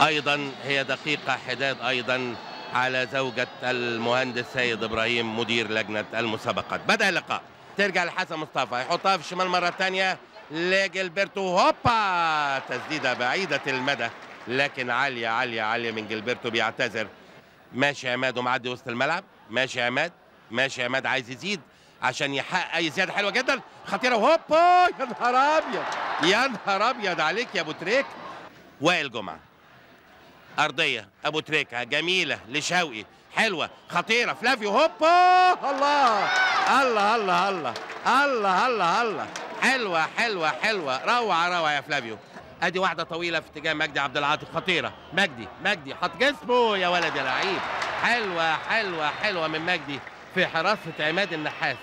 ايضا هي دقيقه حداد ايضا على زوجة المهندس سيد ابراهيم مدير لجنة المسابقات بدأ اللقاء ترجع لحسن مصطفى يحطها في الشمال مرة ثانية لجilberto هوبا تسديدة بعيدة المدى لكن عالية عالية عالية من جilberto بيعتذر ماشي عماد ومعدي وسط الملعب ماشي عماد ماشي عماد عايز يزيد عشان يحقق اي زياده حلوه جدا خطيره وهوبا يا نهار ابيض يا نهار ابيض عليك يا ابو تريك وائل جمعه ارضيه ابو تريكه جميله لشوقي حلوه خطيره فلافيو هوبا الله الله الله الله الله الله الله حلوه حلوه حلوه روعه روعه يا فلافيو ادي واحده طويله في اتجاه مجدي عبد العاطي خطيره مجدي مجدي حط جسمه يا ولد يا لعيب حلوه حلوه حلوه من مجدي في حراسه عماد النحاس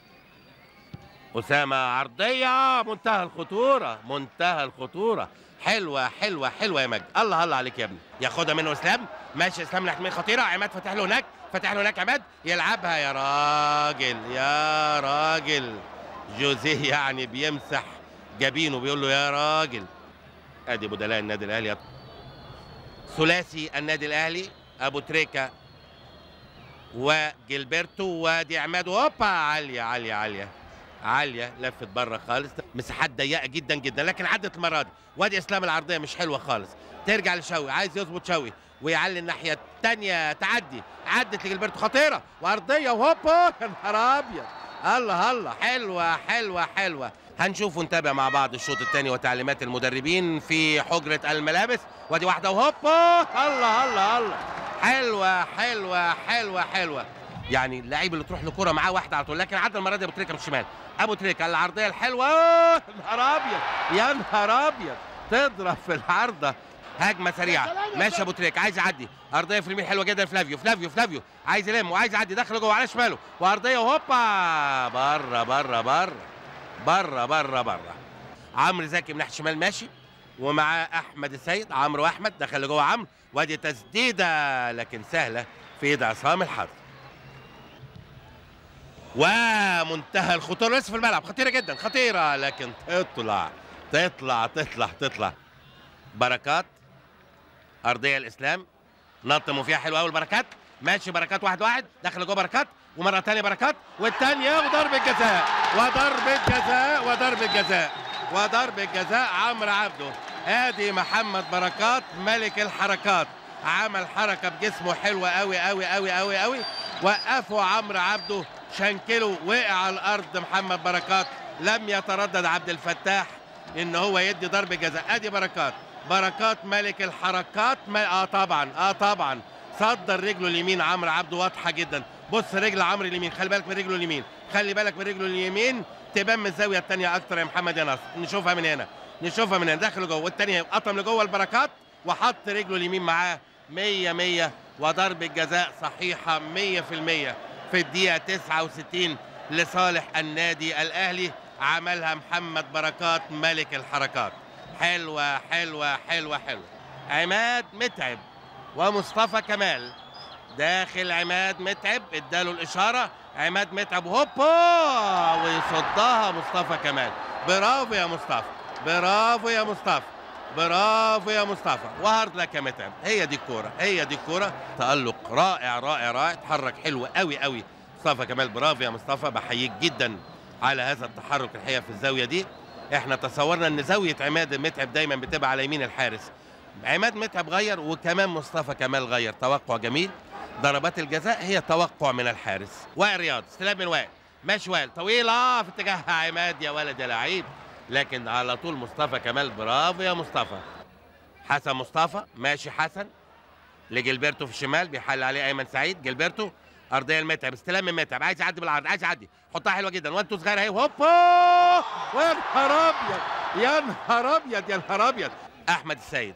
أسامة عرضية منتهى الخطورة منتهى الخطورة حلوة حلوة حلوة يا مجد الله الله عليك يا ابني ياخدها منه اسلام ماشي اسلام ناحية خطيرة عماد فاتح له هناك فاتح له هناك عماد يلعبها يا راجل يا راجل جوزيه يعني بيمسح جبينه بيقول له يا راجل ادي بدلاء النادي الاهلي ثلاثي النادي الاهلي ابو تريكه وجilberto وادي عماد هوبا عاليه عاليه عاليه عاليه لفت بره خالص مساحات ضيقه جدا جدا لكن عدت المره دي وادي اسلام العرضيه مش حلوه خالص ترجع لشوقي عايز يظبط شوقي ويعلي الناحيه الثانيه تعدي عدت لجلبرتو خطيره وارضيه وهوبا يا نهار ابيض الله الله حلوه حلوه حلوه هنشوف ونتابع مع بعض الشوط الثاني وتعليمات المدربين في حجره الملابس وادي واحده وهوبا الله الله الله حلوه حلوه حلوه حلوه يعني اللعيب اللي تروح لكره معاه واحده على طول لكن عدى المره دي ابو تريكه من الشمال ابو تريكه العرضيه الحلوه يا نهار ابيض يا نهار ابيض تضرب في العارضه هجمه سريعه ماشي ابو تريكه عايز يعدي ارضيه في اليمين حلوه جدا فلافيو فلافيو فلافيو عايز يلم وعايز يعدي داخل جوه على شماله وارضيه وهوبا بره بره بره بره بره بره عمرو زكي من ناحيه الشمال ماشي ومعاه احمد السيد عمرو واحمد دخل لجوه عمرو وادي تسديده لكن سهله في ايد عصام الحضر ومنتهى الخطوره لسه في الملعب خطيره جدا خطيره لكن تطلع تطلع تطلع تطلع بركات ارضيه الاسلام نطموا فيها حلو قوي البركات ماشي بركات واحد واحد دخل جوه بركات ومره ثانيه بركات والثانيه وضربه جزاء وضربه جزاء وضربه جزاء وضربه جزاء عمرو عبده ادي محمد بركات ملك الحركات عمل حركه بجسمه حلوه قوي قوي قوي قوي قوي وقفوا عمرو عبده شنكله وقع على الارض محمد بركات لم يتردد عبد الفتاح ان هو يدي ضربه جزاء ادي بركات بركات ملك الحركات مل... اه طبعا اه طبعا صدر رجله اليمين عمرو عبده واضحه جدا بص رجل عمرو اليمين خلي بالك من رجله اليمين خلي بالك من رجله اليمين تبان من الزاويه الثانيه اكتر يا محمد يا ناصر نشوفها من هنا نشوفها من هنا داخل جوه والثانيه قطم لجوه البركات وحط رجله اليمين معاه 100 100 وضربه جزاء صحيحه 100% في الدقيقه 69 لصالح النادي الاهلي عملها محمد بركات ملك الحركات حلوه حلوه حلوه حلوه عماد متعب ومصطفى كمال داخل عماد متعب اداله الاشاره عماد متعب هوبا ويصدها مصطفى كمال برافو يا مصطفى برافو يا مصطفى برافو يا مصطفى وهارد لك يا متعب هي دي الكوره هي دي الكوره تالق رائع رائع رائع اتحرك حلو قوي قوي مصطفى كمال برافو يا مصطفى بحييك جدا على هذا التحرك الحقيقه في الزاويه دي احنا تصورنا ان زاويه عماد متعب دايما بتبقى على يمين الحارس عماد متعب غير وكمان مصطفى كمال غير توقع جميل ضربات الجزاء هي توقع من الحارس وائل رياض استلام من وائل ماشي وائل طويله في اتجاه عماد يا ولد يا لعيب لكن على طول مصطفى كمال برافو يا مصطفى حسن مصطفى ماشي حسن لجilberto في الشمال بيحل عليه ايمن سعيد جilberto ارضيه المتعب استلام من متعب عايز يعدي بالعرض عايز يعدي حطها حلوه جدا وانتو صغير اهي هوبا ويا نهار ابيض يا نهار ابيض يا نهار ابيض احمد السيد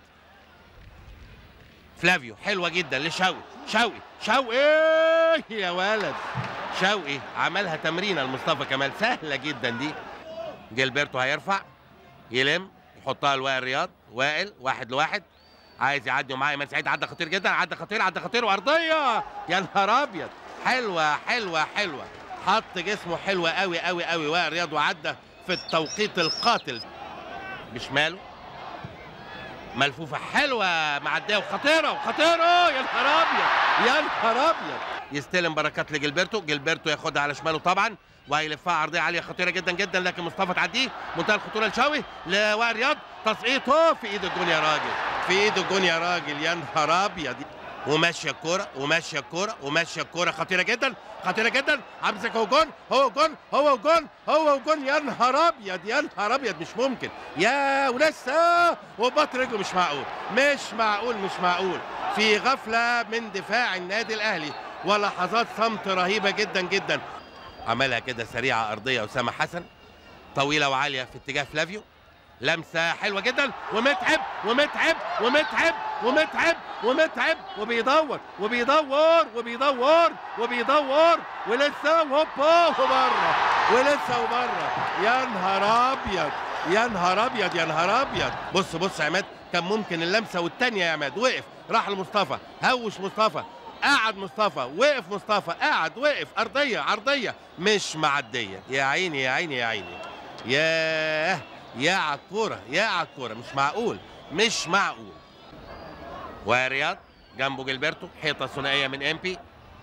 فلافيو حلوه جدا لشوقي شوقي شوقي يا ولد شوقي عملها تمرينه لمصطفى كمال سهله جدا دي جilberto هيرفع يلم يحطها لوائل رياض وائل واحد لواحد عايز يعدي ومعاه ايمن سعيد عدى خطير جدا عدى خطير عدى خطير وارضيه يا نهار ابيض حلوه حلوه حلوه حط جسمه حلوه قوي قوي قوي وائل رياض وعدى في التوقيت القاتل بشماله ملفوفه حلوه معديه وخطيره وخطيره يا نهار ابيض يا نهار ابيض يستلم بركات لجilberto جilberto ياخدها على شماله طبعا وهيلفها عرضيه عاليه خطيره جدا جدا لكن مصطفى تعديه منتهى الخطوره لشاوي لوائل رياض تصعيطه في ايد الجون يا راجل في ايد الجون يا راجل يا نهار ابيض وماشيه الكوره وماشيه الكوره وماشيه الكوره خطيره جدا خطيره جدا عبد هو جون هو جون هو جون هو جون يا نهار ابيض يا نهار ابيض مش ممكن يا ولسه وبط رجله مش معقول مش معقول مش معقول في غفله من دفاع النادي الاهلي ولحظات صمت رهيبه جدا جدا عملها كده سريعه ارضيه اسامه حسن طويله وعاليه في اتجاه فلافيو لمسه حلوه جدا ومتعب ومتعب ومتعب ومتعب ومتعب وبيدور وبيدور وبيدور وبيدور ولسه هوبا وبره ولسه وبره يا نهار ابيض يا نهار ابيض يا نهار ابيض بص بص يا عماد كان ممكن اللمسه والثانيه يا عماد وقف راح لمصطفى هوش مصطفى قعد مصطفى وقف مصطفى قعد وقف ارضيه عرضيه مش معديه يا عيني يا عيني يا عيني ياه يا عالكوره يا عالكوره مش معقول مش معقول ورياض جنبه جilberto حيطه ثنائيه من امبي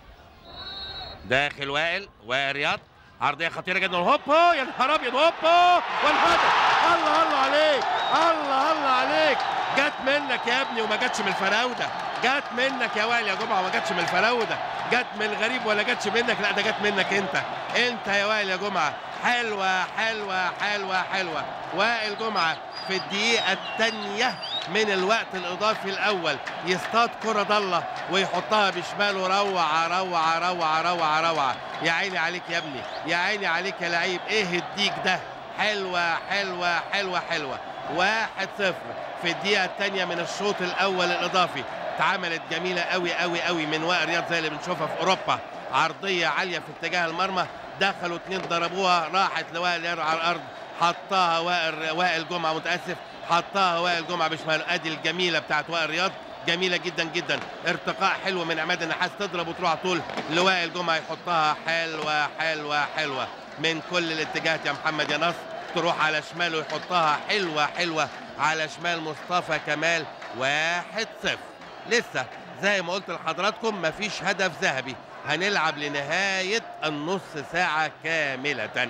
داخل وائل ورياض عرضيه خطيره جدا هوبا يا نهار ابيض هوبا والهدف الله الله عليك الله الله عليك جت منك يا ابني وما جاتش من الفراوده جت منك يا وائل يا جمعه وما جاتش من الفراوده جت من الغريب ولا جاتش منك لا ده جت منك انت انت يا وائل يا جمعه حلوه حلوه حلوه حلوه وائل جمعه في الدقيقه الثانيه من الوقت الاضافي الاول يصطاد كره ضله ويحطها بشماله روعه روعه روعه روعه روعه يا عيني عليك يا ابني يا عيني عليك يا لعيب ايه الديك ده حلوه حلوه حلوه حلوه واحد صفر في الدقيقه الثانيه من الشوط الاول الاضافي اتعملت جميله قوي قوي قوي من وائل رياض زي اللي بنشوفها في اوروبا عرضيه عاليه في اتجاه المرمى دخلوا اتنين ضربوها راحت لوائل رياض على الارض حطها وائل وائل جمعه متاسف حطها وائل جمعه بشماله ادي الجميله بتاعت وائل رياض جميله جدا جدا ارتقاء حلو من عماد النحاس تضرب وتروح طول لوائل جمعه يحطها حلوه حلوه حلوه من كل الاتجاهات يا محمد يا نصر تروح على شماله يحطها حلوه حلوه على شمال مصطفى كمال واحد صفر لسه زي ما قلت لحضراتكم مفيش هدف ذهبي هنلعب لنهايه النص ساعه كامله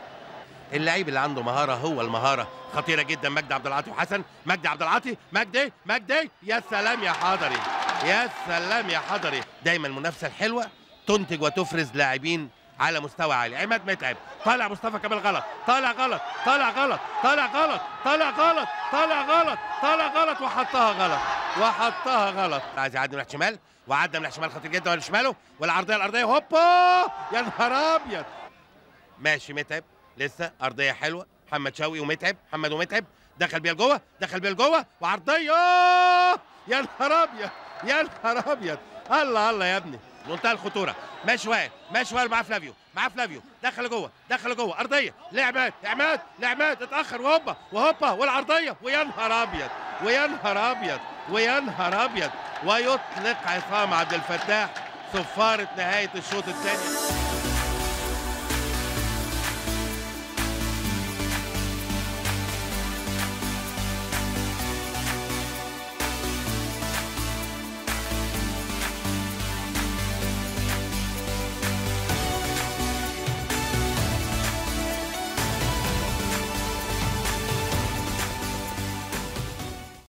اللعيب اللي عنده مهاره هو المهاره خطيره جدا مجدي عبد العاطي وحسن مجدي عبد العاطي مجدي مجدي يا سلام يا حضري يا سلام يا حضري دايما المنافسه الحلوه تنتج وتفرز لاعبين على مستوى عالي عماد متعب طالع مصطفى كمال غلط طالع غلط طالع غلط طالع غلط طالع غلط طالع غلط طالع غلط وحطها غلط وحطها غلط عايز يعدي من الشمال وعدى من الشمال خطير جدا ولا شماله والعرضيه الارضيه هوبا يا نهار ابيض ماشي متعب لسه ارضيه حلوه محمد شوقي ومتعب محمد ومتعب دخل بيها لجوه دخل بيها لجوه وعرضيه يا نهار ابيض يا نهار ابيض الله الله يا ابني منتهى الخطوره ماشي وائل ماشي وائل معاه فلافيو معاه فلافيو دخل جوه دخل جوه ارضيه لعماد عماد لعماد اتاخر وهوبا وهوبا والعرضيه ويا نهار ابيض ويا نهار ابيض ويا نهار ابيض ويطلق عصام عبد الفتاح صفاره نهايه الشوط الثاني